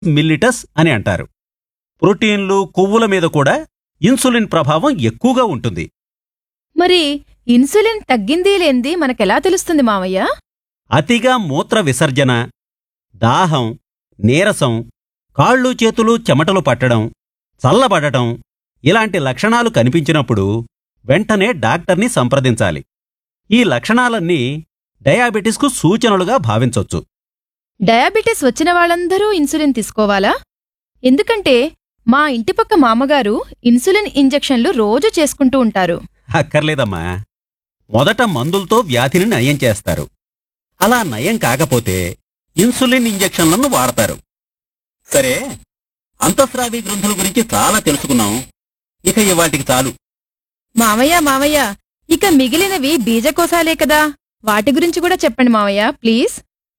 mellitus అని అంటారు ప్రోటీన్లు కొవ్వుల మీద కూడా ఇన్సులిన్ ప్రభావం ఎక్కువగా ఉంటుంది మరి ఇన్సులిన్ తగ్గింది లేంది మనకెలా తెలుస్తుంది మావయ్య అతిగా మూత్ర విసర్జన దాహం నీరసం కాళ్ళు చేతులు చెమటలు పట్టడం చల్లబడటం ఇలాంటి లక్షణాలు కనిపించినప్పుడు వెంటనే డాక్టర్ని సంప్రదించాలి ఈ లక్షణాలన్నీ డయాబెటిస్కు సూచనలుగా భావించొచ్చు డయాబెటిస్ వచ్చిన వాళ్ళందరూ ఇన్సులిన్ తీసుకోవాలా ఎందుకంటే మా ఇంటిపక్క మామగారు ఇన్సులిన్ ఇంజెక్షన్లు రోజు చేసుకుంటూ ఉంటారు అక్కర్లేదమ్మా మొదట మందులతో వ్యాధిని నయం చేస్తారు అలా నయం కాకపోతే ఇన్సులిన్ ఇంజెక్షన్లను వాడతారు సరే అంతఃస్రావి గ్రంథుల గురించి చాలా తెలుసుకున్నాం ఇక ఇవాటికి చాలు మావయ్య మావయ్య ఇక మిగిలినవి బీజకోశాలే కదా వాటి గురించి కూడా చెప్పండి మావయ్య ప్లీజ్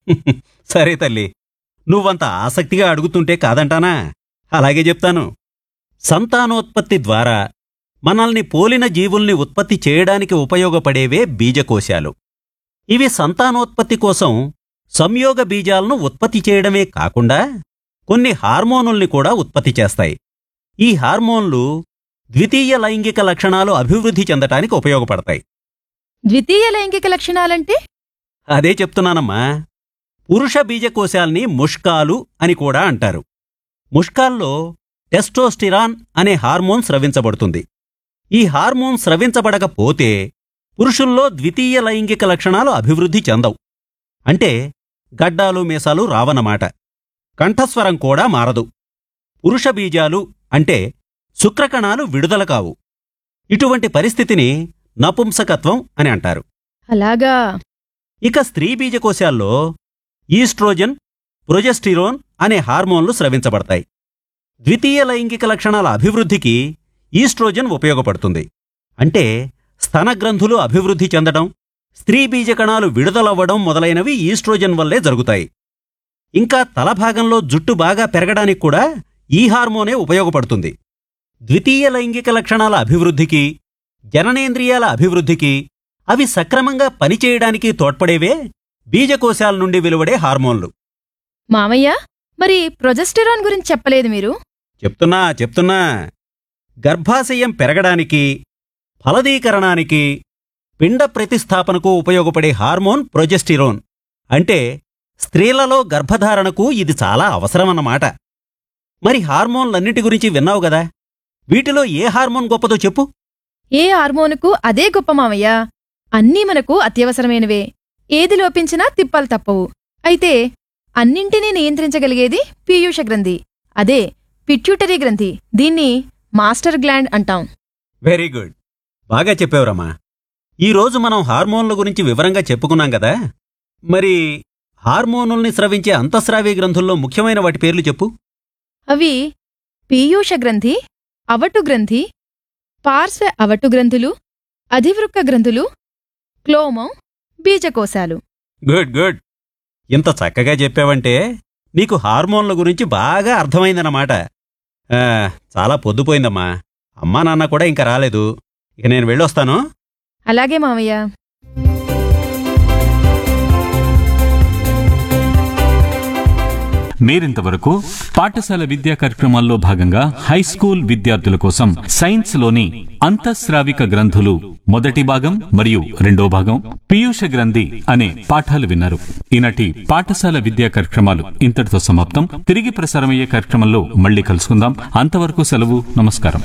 సరే తల్లి నువ్వంత ఆసక్తిగా అడుగుతుంటే కాదంటానా అలాగే చెప్తాను సంతానోత్పత్తి ద్వారా మనల్ని పోలిన జీవుల్ని ఉత్పత్తి చేయడానికి ఉపయోగపడేవే బీజకోశాలు ఇవి సంతానోత్పత్తి కోసం సంయోగ బీజాలను ఉత్పత్తి చేయడమే కాకుండా కొన్ని హార్మోనుల్ని కూడా ఉత్పత్తి చేస్తాయి ఈ హార్మోన్లు ద్వితీయ లైంగిక లక్షణాలు అభివృద్ధి చెందటానికి ఉపయోగపడతాయి ద్వితీయ లైంగిక లక్షణాలంటే అదే చెప్తున్నానమ్మా పురుష బీజకోశాల్ని ముష్కాలు అని కూడా అంటారు ముష్కాల్లో టెస్టోస్టిరాన్ అనే హార్మోన్ స్రవించబడుతుంది ఈ హార్మోన్ స్రవించబడకపోతే పురుషుల్లో ద్వితీయ లైంగిక లక్షణాలు అభివృద్ధి చెందవు అంటే గడ్డాలు మీసాలు రావన్నమాట కంఠస్వరం కూడా మారదు పురుష బీజాలు అంటే శుక్రకణాలు విడుదల కావు ఇటువంటి పరిస్థితిని నపుంసకత్వం అని అంటారు అలాగా ఇక స్త్రీ బీజకోశాల్లో ఈస్ట్రోజన్ ప్రొజెస్టిరోన్ అనే హార్మోన్లు స్రవించబడతాయి ద్వితీయ లైంగిక లక్షణాల అభివృద్ధికి ఈస్ట్రోజన్ ఉపయోగపడుతుంది అంటే స్తనగ్రంథులు అభివృద్ధి చెందడం స్త్రీ బీజకణాలు విడుదలవ్వడం మొదలైనవి ఈస్ట్రోజన్ వల్లే జరుగుతాయి ఇంకా తల భాగంలో జుట్టు బాగా పెరగడానికి కూడా ఈ హార్మోనే ఉపయోగపడుతుంది ద్వితీయ లైంగిక లక్షణాల అభివృద్ధికి జననేంద్రియాల అభివృద్ధికి అవి సక్రమంగా పనిచేయడానికి తోడ్పడేవే బీజకోశాల నుండి వెలువడే హార్మోన్లు మామయ్య మరి ప్రొజెస్టెరాన్ గురించి చెప్పలేదు మీరు చెప్తున్నా చెప్తున్నా గర్భాశయం పెరగడానికి ఫలదీకరణానికి పిండ ప్రతిస్థాపనకు ఉపయోగపడే హార్మోన్ ప్రొజెస్టిరోన్ అంటే స్త్రీలలో గర్భధారణకు ఇది చాలా అవసరమన్నమాట మరి హార్మోన్లన్నిటి గురించి విన్నావు గదా వీటిలో ఏ హార్మోన్ గొప్పదో చెప్పు ఏ హార్మోనుకు అదే గొప్ప మామయ్య అన్నీ మనకు అత్యవసరమైనవే ఏది లోపించినా తిప్పాలు తప్పవు అయితే అన్నింటినీ నియంత్రించగలిగేది పీయూష గ్రంథి అదే పిట్యూటరీ గ్రంథి దీన్ని మాస్టర్ గ్లాండ్ అంటాం వెరీ గుడ్ బాగా చెప్పావురమ్మా ఈరోజు మనం హార్మోన్ల గురించి వివరంగా చెప్పుకున్నాం కదా మరి హార్మోనుల్ని స్రవించే అంతఃస్రావి గ్రంథుల్లో ముఖ్యమైన వాటి పేర్లు చెప్పు అవి పీయూష గ్రంథి అవటు గ్రంథి పార్శ్వ అవటు గ్రంథులు అధివృక్క గ్రంథులు క్లోమం బీజకోశాలు గుడ్ గుడ్ ఇంత చక్కగా చెప్పావంటే నీకు హార్మోన్ల గురించి బాగా అర్థమైందన్నమాట ఆ, చాలా పొద్దుపోయిందమ్మా అమ్మా నాన్న కూడా ఇంకా రాలేదు ఇక నేను వెళ్ళొస్తాను అలాగే మామయ్య మీరింతవరకు పాఠశాల విద్యా కార్యక్రమాల్లో భాగంగా హై స్కూల్ విద్యార్థుల కోసం సైన్స్ లోని అంతఃస్రావిక గ్రంథులు మొదటి భాగం మరియు రెండో భాగం పీయూష గ్రంథి అనే పాఠాలు విన్నారు ఈనాటి పాఠశాల విద్యా కార్యక్రమాలు ఇంతటితో సమాప్తం తిరిగి ప్రసారమయ్యే కార్యక్రమంలో మళ్ళీ కలుసుకుందాం అంతవరకు సెలవు నమస్కారం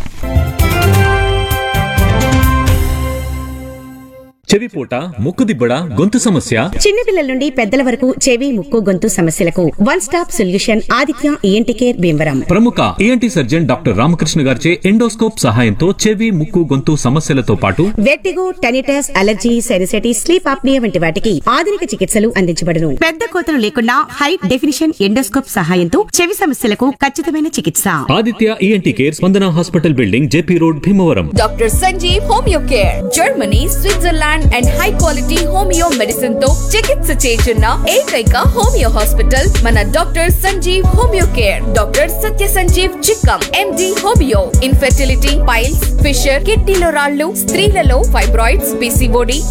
చెవిపూట ముక్కుదిబ్బడ గొంతు సమస్య చిన్నపిల్లల నుండి పెద్దల వరకు చెవి ముక్కు గొంతు సమస్యలకు one stop solution Aditya ENT care Bhimavaram ప్రముఖ ఈఎన్టీ సర్జన్ డాక్టర్ రామకృష్ణ గారిచే ఎండోస్కోప్ సహాయంతో చెవి ముక్కు గొంతు సమస్యలతో పాటు vertigo tinnitus allergy sinusitis sleep apnoea వంటి వాటికి ఆధునిక చికిత్సలు అందించబడును పెద్ద కోతలు లేకుండా హై డెఫినిషన్ ఎండోస్కోప్ సహాయంతో చెవి సమస్యలకు ఖచ్చితమైన చికిత్స Aditya ENT care Spandana hospital building JP road Bhimavaram doctor Sanjeev homeo care Germany Switzerland and high quality homeo medicine తో చికిత్స చేస్తున్న ఏకైక హోమియో హాస్పిటల్ మన doctor Sanjeev homeo care doctor Satya Sanjeev Chikkam MD homeo infertility piles fissure కిడ్నీలో రాళ్లు స్త్రీలలో ఫైబ్రాయిడ్స్ పిసిఓడి